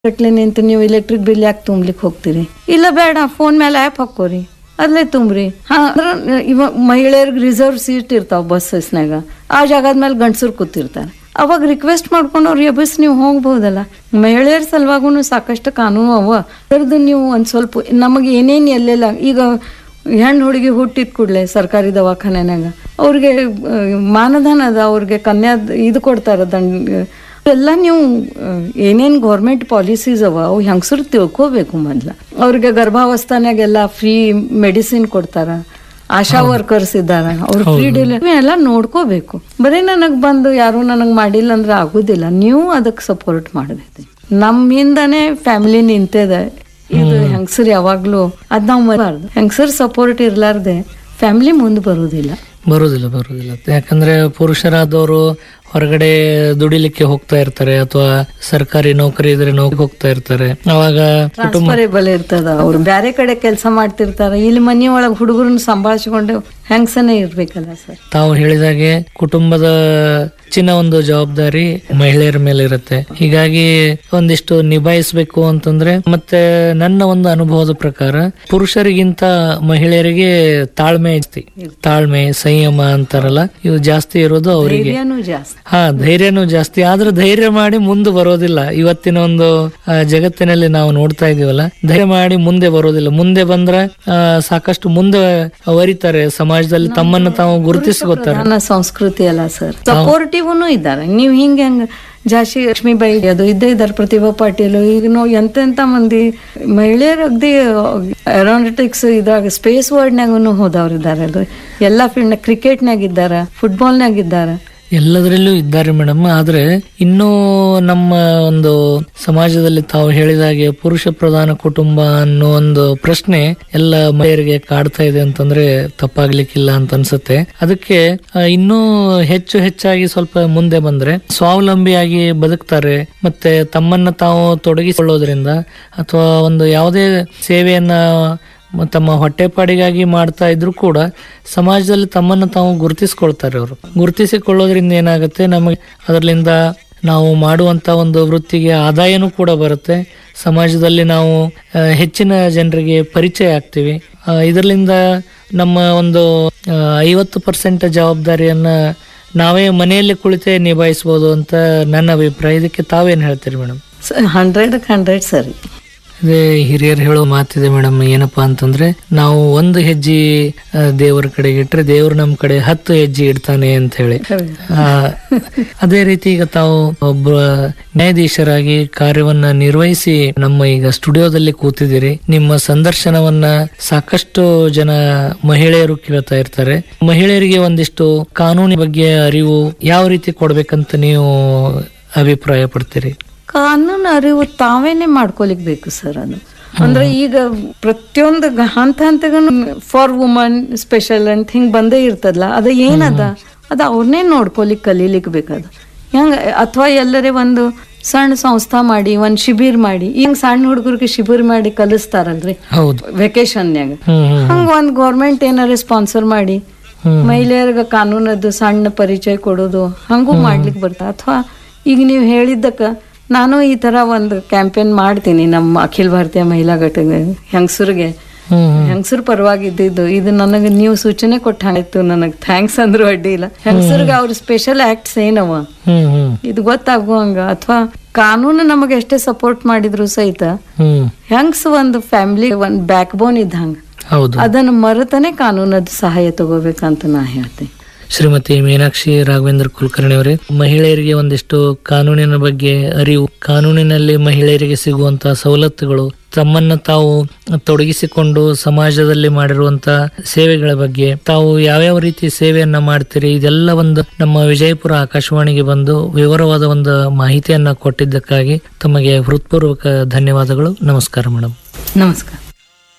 ಗಟ್ಲೆ ನಿಂತು ನೀವು ಎಲೆಕ್ಟ್ರಿಕ್ ಬಿಲ್ ಯಾಕೆ ತುಂಬ್ಲಿಕ್ಕೆ ಹೋಗ್ತೀರಿ ಇಲ್ಲ ಬೇಡ ಫೋನ್ ಮೇಲೆ ಆ್ಯಪ್ ಹಾಕೋರಿ ಅಲ್ಲೇ ತುಂಬ್ರಿ ಹಾ ಅಂದ್ರೆ ಇವ ಮಹಿಳೆಯರಿಗೆ ರಿಸರ್ವ್ ಸೀಟ್ ಇರ್ತಾವ ಬಸ್ಸಸ್ನಾಗ ಆ ಜಾಗದ ಮೇಲೆ ಗಂಡಸರು ಕೂತಿರ್ತಾರೆ ಅವಾಗ ರಿಕ್ವೆಸ್ಟ್ ಮಾಡ್ಕೊಂಡು ಅವ್ರು ಎಬ್ಬಸ್ ನೀವು ಹೋಗ್ಬೋದಲ್ಲ ಮಹಿಳೆಯರ ಸಲುವಾಗೂ ಸಾಕಷ್ಟು ಕಾನೂನು ಅವ ಅದ್ರದ್ದು ನೀವು ಒಂದು ಸ್ವಲ್ಪ ನಮಗೆ ಏನೇನು ಎಲ್ಲೆಲ್ಲ ಈಗ ಹೆಣ್ಣು ಹುಡುಗಿ ಹುಟ್ಟಿದ ಕೂಡಲೇ ಸರ್ಕಾರಿ ದವಾಖಾನೆನಾಗ ಅವ್ರಿಗೆ ಆ, ಮಾನಧನ ಅದ ಅವ್ರಿಗೆ ಕನ್ಯಾ ಇದು ಕೊಡ್ತಾರ ದಂಡ ಎಲ್ಲ ನೀವು ಏನೇನು ಗೌರ್ಮೆಂಟ್ ಪಾಲಿಸೀಸ್ ಅವ ಅವು ಹೆಂಗಸರು ತಿಳ್ಕೋಬೇಕು ಮೊದ್ಲ ಅವ್ರಿಗೆ ಗರ್ಭಾವಸ್ಥಾನಾಗೆಲ್ಲ ಫ್ರೀ ಮೆಡಿಸಿನ್ ಕೊಡ್ತಾರ ಆಶಾ ವರ್ಕರ್ಸ್ ಇದ್ದಾರ ಅವ್ರು ಫ್ರೀ ಡೆಲಿವರಿ ಎಲ್ಲ ನೋಡ್ಕೋಬೇಕು ಬರೀ ನನಗೆ ಬಂದು ಯಾರು ನನಗೆ ಮಾಡಿಲ್ಲ ಅಂದ್ರೆ ಆಗುದಿಲ್ಲ ನೀವು ಅದಕ್ಕೆ ಸಪೋರ್ಟ್ ಮಾಡಬೇಕು ನಮ್ಮಿಂದನೇ ಫ್ಯಾಮಿಲಿ ನಿಂತಿದೆ ಇದು ಹೆಂಗಸರು ಯಾವಾಗ್ಲೂ ಅದ್ ನಾವು ಮರಬಾರ್ದು ಹೆಂಗಸರ್ ಸಪೋರ್ಟ್ ಇರ್ಲಾರ್ದೆ ಫ್ಯಾಮಿಲಿ ಮುಂದೆ ಬರುವುದಿಲ್ಲ ಬರುದಿಲ್ಲ ಬರುದಿಲ್ಲ ಯಾಕಂದ್ರೆ ಪುರುಷರಾದವರು ಹೊರಗಡೆ ದುಡಿಲಿಕ್ಕೆ ಹೋಗ್ತಾ ಇರ್ತಾರೆ ಅಥವಾ ಸರ್ಕಾರಿ ನೌಕರಿ ಇದ್ರೆ ನೌಕರಿ ಹೋಗ್ತಾ ಇರ್ತಾರೆ ಅವಾಗ ಟ್ರಾನ್ಸ್ಫರೇಬಲ್ ಇರ್ತದ ಅವ್ರು ಬ್ಯಾರೆ ಕಡೆ ಕೆಲಸ ಮಾಡ್ತಿರ್ತಾರ ಇಲ್ಲಿ ಮನಿ ಒಳಗ್ ಹುಡುಗರನ್ನ ಸಂಭಾಳಿಸ್ಕೊಂಡು ಹೆಂಗಸನೇ ಇರ್ಬೇಕಲ್ಲ ಸರ್ ತಾವು ಹೇಳಿದಾಗೆ ಕುಟುಂಬದ ಹೆಚ್ಚಿನ ಒಂದು ಜವಾಬ್ದಾರಿ ಮಹಿಳೆಯರ ಮೇಲೆ ಇರುತ್ತೆ ಹೀಗಾಗಿ ಒಂದಿಷ್ಟು ನಿಭಾಯಿಸಬೇಕು ಅಂತಂದ್ರೆ ಮತ್ತೆ ನನ್ನ ಒಂದು ಅನುಭವದ ಪ್ರಕಾರ ಪುರುಷರಿಗಿಂತ ಮಹಿಳೆಯರಿಗೆ ತಾಳ್ಮೆ ಜಾಸ್ತಿ ತಾಳ್ಮೆ ಸಂಯಮ ಅಂತಾರಲ್ಲ ಇವು ಜಾಸ್ತಿ ಇರೋದು ಅವರಿಗೆ ಧೈರ್ಯನೂ ಜಾಸ್ತಿ ಹಾ ಧೈರ್ಯನೂ ಜಾಸ್ತಿ ಆದ್ರೆ ಧೈರ್ಯ ಮಾಡಿ ಮುಂದೆ ಬರೋದಿಲ್ಲ ಇವತ್ತಿನ ಒಂದು ಆ, ಜಗತ್ತಿನಲ್ಲಿ ನಾವು ನೋಡ್ತಾ ಇದೀವಲ್ಲ ಧೈರ್ಯ ಮಾಡಿ ಮುಂದೆ ಬರೋದಿಲ್ಲ ಮುಂದೆ ಬಂದ್ರೆ ಆ, ಸಾಕಷ್ಟು ಮುಂದೆ ವರಿತಾರೆ ಸಮಾಜದಲ್ಲಿ ತಮ್ಮನ್ನು ತಾವು ಗುರುತಿಸ್ಕೋತಾರೆ ಪ್ರಧಾನ ಸಂಸ್ಕೃತಿ ಅಲ್ಲ ಸರ್ ಸಪೋರ್ಟಿವ್ನು ಇದ್ದಾರೆ ನೀವು ಹಿಂಗೆ ಹೆಂಗ ಜಾಸ್ತಿ ಲಕ್ಷ್ಮೀಬಾಯಿ ಅದು ಇದ್ದೇ ಇದ್ದಾರೆ ಪ್ರತಿಭಾ ಪಾಟೀಲ್ ಈಗ ನಾವು ಎಂತೆಂತ ಮಂದಿ ಮಹಿಳೆಯರು ಅಗ್ದಿ ಏರೋನಾಟಿಕ್ಸ್ ಇದ್ರಾಗ ಸ್ಪೇಸ್ ವರ್ಡ್ನಾಗೂ ಹೋದವ್ರು ಇದ್ದಾರೆ ಅದು ಎಲ್ಲಾ ಫೀಲ್ಡ್ ಕ್ರಿಕೆಟ್ನಾಗ ಇದ್ದಾರ ಫುಟ್ಬಾಲ್ನಾಗ ಇದ್ದಾರ ಎಲ್ಲದರಲ್ಲೂ ಇದ್ದಾರೆ ಮೇಡಮ್ ಆದ್ರೆ ಇನ್ನೂ ನಮ್ಮ ಒಂದು ಸಮಾಜದಲ್ಲಿ ತಾವು ಹೇಳಿದಾಗೆ ಪುರುಷ ಪ್ರಧಾನ ಕುಟುಂಬ ಅನ್ನೋ ಒಂದು ಪ್ರಶ್ನೆ ಎಲ್ಲ ಮಹಿಳೆಯರಿಗೆ ಕಾಡ್ತಾ ಇದೆ ಅಂತಂದ್ರೆ ತಪ್ಪಾಗ್ಲಿಕ್ಕಿಲ್ಲ ಅಂತ ಅನ್ಸುತ್ತೆ ಅದಕ್ಕೆ ಆ, ಇನ್ನೂ ಹೆಚ್ಚು ಹೆಚ್ಚಾಗಿ ಸ್ವಲ್ಪ ಮುಂದೆ ಬಂದ್ರೆ ಸ್ವಾವಲಂಬಿಯಾಗಿ ಬದುಕ್ತಾರೆ ಮತ್ತೆ ತಮ್ಮನ್ನ ತಾವು ತೊಡಗಿಸಿಕೊಳ್ಳೋದ್ರಿಂದ ಅಥವಾ ಒಂದು ಯಾವುದೇ ಸೇವೆಯನ್ನ ಮ- ತಮ್ಮ ಹೊಟ್ಟೆಪಾಡಿಗಾಗಿ ಮಾಡ್ತಾ ಇದ್ರು ಕೂಡ ಸಮಾಜದಲ್ಲಿ ತಮ್ಮನ್ನು ತಾವು ಗುರುತಿಸ್ಕೊಳ್ತಾರೆ ಅವರು ಗುರುತಿಸಿಕೊಳ್ಳೋದ್ರಿಂದ ಏನಾಗುತ್ತೆ ನಮಗೆ ಅದರಿಂದ ನಾವು ಮಾಡುವಂತ ಒಂದು ವೃತ್ತಿಗೆ ಆದಾಯನೂ ಕೂಡ ಬರುತ್ತೆ ಸಮಾಜದಲ್ಲಿ ನಾವು ಆ, ಹೆಚ್ಚಿನ ಜನರಿಗೆ ಪರಿಚಯ ಆಗ್ತೀವಿ ಆ, ಇದರಿಂದ ನಮ್ಮ ಒಂದು ಆ, ಐವತ್ತು ಪರ್ಸೆಂಟ್ ಜವಾಬ್ದಾರಿಯನ್ನ ನಾವೇ ಮನೆಯಲ್ಲಿ ಕುಳಿತೇ ನಿಭಾಯಿಸ್ಬೋದು ಅಂತ ನನ್ನ ಅಭಿಪ್ರಾಯ ಇದಕ್ಕೆ ತಾವೇನು ಹೇಳ್ತೀರಿ ಮೇಡಮ್ ಹಂಡ್ರೆಡ್ ಹಂಡ್ರೆಡ್ ಸರಿ ಅದೇ ಹಿರಿಯರು ಹೇಳೋ ಮಾತಿದೆ ಮೇಡಮ್ ಏನಪ್ಪಾ ಅಂತಂದ್ರೆ ನಾವು ಒಂದು ಹೆಜ್ಜೆ ಆ, ದೇವರ ಕಡೆಗೆ ಇಟ್ರೆ ದೇವ್ರು ನಮ್ ಕಡೆ ಹತ್ತು ಹೆಜ್ಜೆ ಇಡ್ತಾನೆ ಅಂತ ಹೇಳಿ ಆ, ಅದೇ ರೀತಿ ಈಗ ತಾವು ಒಬ್ಬ ನ್ಯಾಯಾಧೀಶರಾಗಿ ಕಾರ್ಯವನ್ನ ನಿರ್ವಹಿಸಿ ನಮ್ಮ ಈಗ ಸ್ಟುಡಿಯೋದಲ್ಲಿ ಕೂತಿದ್ದೀರಿ ನಿಮ್ಮ ಸಂದರ್ಶನವನ್ನ ಸಾಕಷ್ಟು ಜನ ಮಹಿಳೆಯರು ಕೇಳ್ತಾ ಇರ್ತಾರೆ ಮಹಿಳೆಯರಿಗೆ ಒಂದಿಷ್ಟು ಕಾನೂನಿನ ಬಗ್ಗೆ ಅರಿವು ಯಾವ ರೀತಿ ಕೊಡ್ಬೇಕಂತ ನೀವು ಅಭಿಪ್ರಾಯ ಪಡ್ತೀರಿ ಕಾನೂನು ಅರಿವು ತಾವೇನೆ ಮಾಡ್ಕೊಲಿಕ್ ಬೇಕು ಸರ್ ಅದು ಅಂದ್ರೆ ಈಗ ಪ್ರತಿಯೊಂದು ಗ- ಹಂತ ಹಂತಗೂ ಫಾರ್ ವುಮನ್ ಸ್ಪೆಷಲ್ ಅಂತ ಹಿಂಗ್ ಬಂದೇ ಇರ್ತದಲ್ಲ ಅದು ಏನದ ಅದು ಅವ್ರನ್ನೇ ನೋಡ್ಕೊಲಿಕ್ ಕಲೀಲಿಕ್ ಬೇಕದು ಹೆಂಗ ಅಥವಾ ಎಲ್ಲರೇ ಒಂದು ಸಣ್ಣ ಸಂಸ್ಥಾ ಮಾಡಿ ಒಂದ್ ಶಿಬಿರ್ ಮಾಡಿ ಹಿಂಗ್ ಸಣ್ಣ ಹುಡುಗರಿಗೆ ಶಿಬಿರ್ ಮಾಡಿ ಕಲಿಸ್ತಾರಲ್ರಿ ಹೌದು ವೆಕೇಶನ್ಯಾಗ ಹ್ಮ್ ಹ್ಮ್ ಹಂಗ ಒಂದ್ ಗೌರ್ಮೆಂಟ್ ಏನಾರ ಸ್ಪಾನ್ಸರ್ ಮಾಡಿ ಹ್ಮ್. ಮಹಿಳೆಯರಿಗೆ ಕಾನೂನದ್ದು ಸಣ್ಣ ಪರಿಚಯ ಕೊಡೋದು ಹಂಗೂ ಮಾಡ್ಲಿಕ್ಕೆ ಬರ್ತಾ ಅಥವಾ ಈಗ ನೀವು ಹೇಳಿದ್ದಕ್ಕ ನಾನು ಈ ತರ ಒಂದು ಕ್ಯಾಂಪೇನ್ ಮಾಡ್ತೀನಿ ನಮ್ಮ ಅಖಿಲ ಭಾರತೀಯ ಮಹಿಳಾ ಘಟಕ ಹೆಂಗಸರಿಗೆ ಹ್ಮ್ ಹ್ಮ್. ಹೆಂಗಸರು ಪರವಾಗಿ ಇದ್ದಿದ್ದು ಇದು ನನಗೆ ನೀವು ಸೂಚನೆ ಕೊಟ್ಟ ಆಯ್ತು ನನಗೆ ಥ್ಯಾಂಕ್ಸ್ ಅಂದ್ರೂ ಅಡ್ಡಿ ಇಲ್ಲ ಹೆಂಗಸರಿಗೆ ಅವ್ರ ಸ್ಪೆಷಲ್ ಆಕ್ಟ್ಸ್ ಏನವ ಹ್ಮ್ ಹ್ಮ್ ಇದು ಗೊತ್ತಾಗುವಂಗ ಅಥವಾ ಕಾನೂನು ನಮಗೆ ಎಷ್ಟೇ ಸಪೋರ್ಟ್ ಮಾಡಿದ್ರು ಸಹಿತ ಹ್ಮ್ ಹೆಂಗ್ಸ್ ಒಂದು ಫ್ಯಾಮಿಲಿ ಒಂದು ಬ್ಯಾಕ್ ಬೋನ್ ಇದ್ದಂಗ ಹೌದು ಅದನ್ನು ಮರೆತನೆ ಕಾನೂನದ ಸಹಾಯ ತಗೋಬೇಕಂತ ನಾ ಹೇಳ್ತೀನಿ ಶ್ರೀಮತಿ ಮೀನಾಕ್ಷಿ ರಾಘವೇಂದ್ರ ಕುಲಕರ್ಣಿ ಅವರೇ ಮಹಿಳೆಯರಿಗೆ ಒಂದಿಷ್ಟು ಕಾನೂನಿನ ಬಗ್ಗೆ ಅರಿವು ಕಾನೂನಿನಲ್ಲಿ ಮಹಿಳೆಯರಿಗೆ ಸಿಗುವಂತಹ ಸವಲತ್ತುಗಳು ತಮ್ಮನ್ನ ತಾವು ತೊಡಗಿಸಿಕೊಂಡು ಸಮಾಜದಲ್ಲಿ ಮಾಡಿರುವಂತ ಸೇವೆಗಳ ಬಗ್ಗೆ ತಾವು ಯಾವ್ಯಾವ ರೀತಿ ಸೇವೆಯನ್ನ ಮಾಡ್ತೀರಿ ಇದೆಲ್ಲ ಒಂದು ನಮ್ಮ ವಿಜಯಪುರ ಆಕಾಶವಾಣಿಗೆ ಬಂದು ವಿವರವಾದ ಒಂದು ಮಾಹಿತಿಯನ್ನ ಕೊಟ್ಟಿದ್ದಕ್ಕಾಗಿ ತಮಗೆ ಹೃತ್ಪೂರ್ವಕ ಧನ್ಯವಾದಗಳು ನಮಸ್ಕಾರ ಮೇಡಮ್ ನಮಸ್ಕಾರ